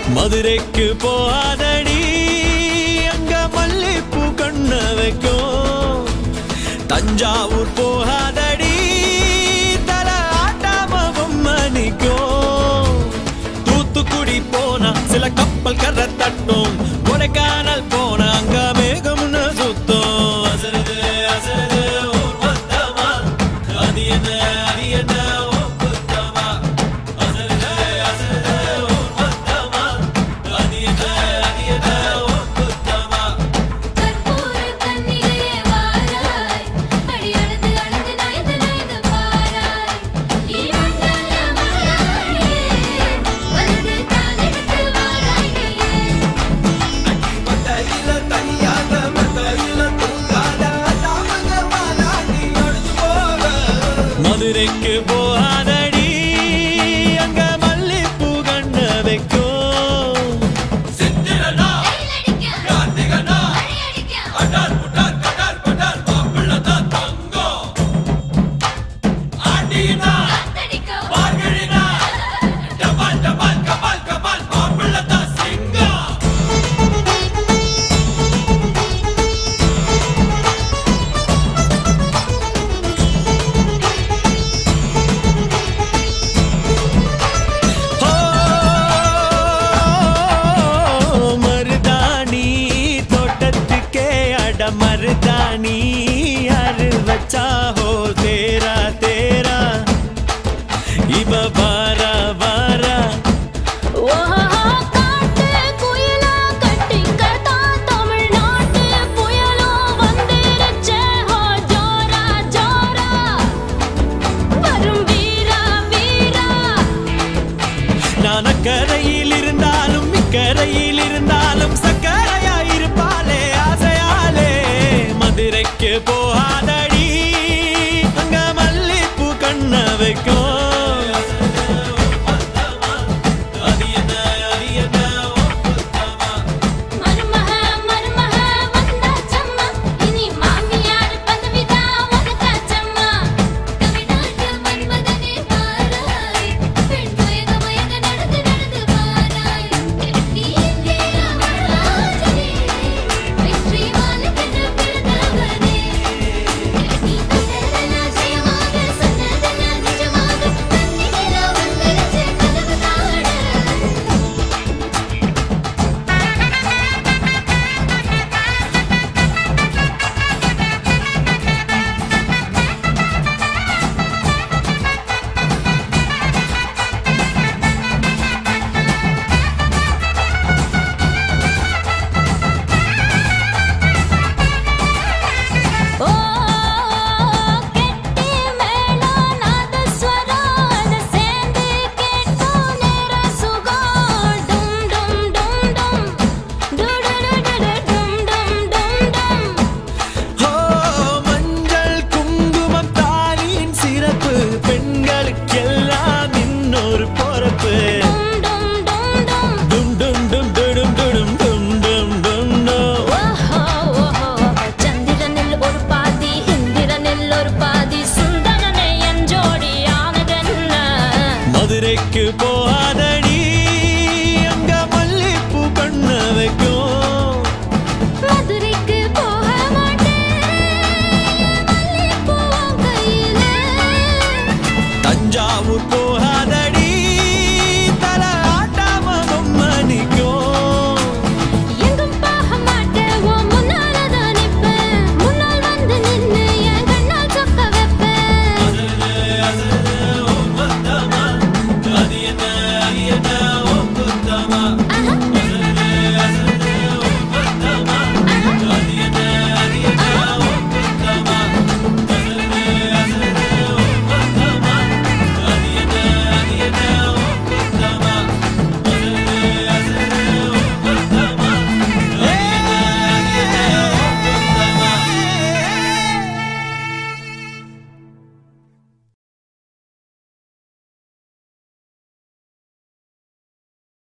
மதுரைக்கு போகாதடி அங்க மல்லிப்பூ கண்ண வைக்கும் தஞ்சாவூர் போகாதடி தல ஆட்டாம பொம்மை நிக்கும் தூத்துக்குடி போனா சில கப்பல் கரை தட்டும் கொடைக்கானல் போனா அங்க மேகம்னு சுத்தம் அசருது அசருது ஊர் மொத்தமா அது என்ன அது என்ன ஓ புத்தமா அசருது அசருது ஊர் மொத்தமா அது என்ன அது என்ன ஓ புத்தமா கற்பூர கண்ணிலே வாராய் அடி அழுது அழுது நைந்து நைந்து பாராய் நீ மண்டல மலையாளியே வலது காலெடுத்து வாராய் நீயே மத்தையில தனியாக மத்தையில தூங்காத தாமங்க மாலாடி அடிச்சு போக மதுரைக்கு போகாதடி அங்க மல்லிப்பூ கண்ண வைக்கும் சித்திரனா கைலடிக்க கார்த்திகனா அடியடிக்க அடார் புட்டார் கடார் படார் மாப்பிள்ள தான் தங்கம் ஆண்டினா காத்தடிக்க பார்கழினா டபால் டபால் கபால் கபால் மாப்பிள்ள தான் சிங்கம் ஓ மருதாணி தோட்டத்துக்கே அட மருதாணி யாரு வச்சா ஹோ தேரா தேரா இவ வாரா வாரா ஓஹோ காட்டு குயிலா கட்டிக்கதா தமிழ்நாட்டு புயலோ வந்திருச்சே ஹோ ஜோரா ஜோரா வரும் வீரா வீரா நான் அக்கரையில் இருந்தாலும் இக்கரையில் இருந்தாலும் சக்கரையா இருப்பாளே ஆசையாலே மதுரைக்கு போகாதடி அங்க மல்லிப்பூ கண்ண வைக்கும் அது என்ன அது என்ன ஓ புத்தமா மருமக மருமக வந்தாச்சம்மா இனி மாமியார் பதவிதா உனக்காச்சம்மா தமிழ்நாட்டு மன்மதனே வாராய் பெண் மயங்க மயங்க நடந்து நடந்து வாராய் நீ இந்தியா வரலாற்றிலே வெற்றி மாலுக்கென பிறந்தவனே நீ தொட்டதெல்லாம் ஜெயமாக சொன்னதெல்லாம் நிஜமாக தன்னிலே வந்துருச்சு கதவு தாட ஓ கெட்டி மேளம் நாதஸ்வரம் அது சேர்ந்து கேட்கும் நேர சுகம் டும் டும் டும் டும் டு டு டு டு டும் டும் டும் டும் ஓ மஞ்சள் குங்குமம் தானின் சிறப்பு பெண்களுக்கெல்லாம் இன்னொரு பொறப்பு டும் டும் டும் டும் டும் டும் டும் டும் டும் டும் டும் டும் டும் ஓஹோ ஓஹோ சந்திரனில் ஒரு பாதி இந்திரனில் ஒரு பாதி சுந்தரனை என் ஜோடி ஆனதென்ன மதுரைக்கு போகாத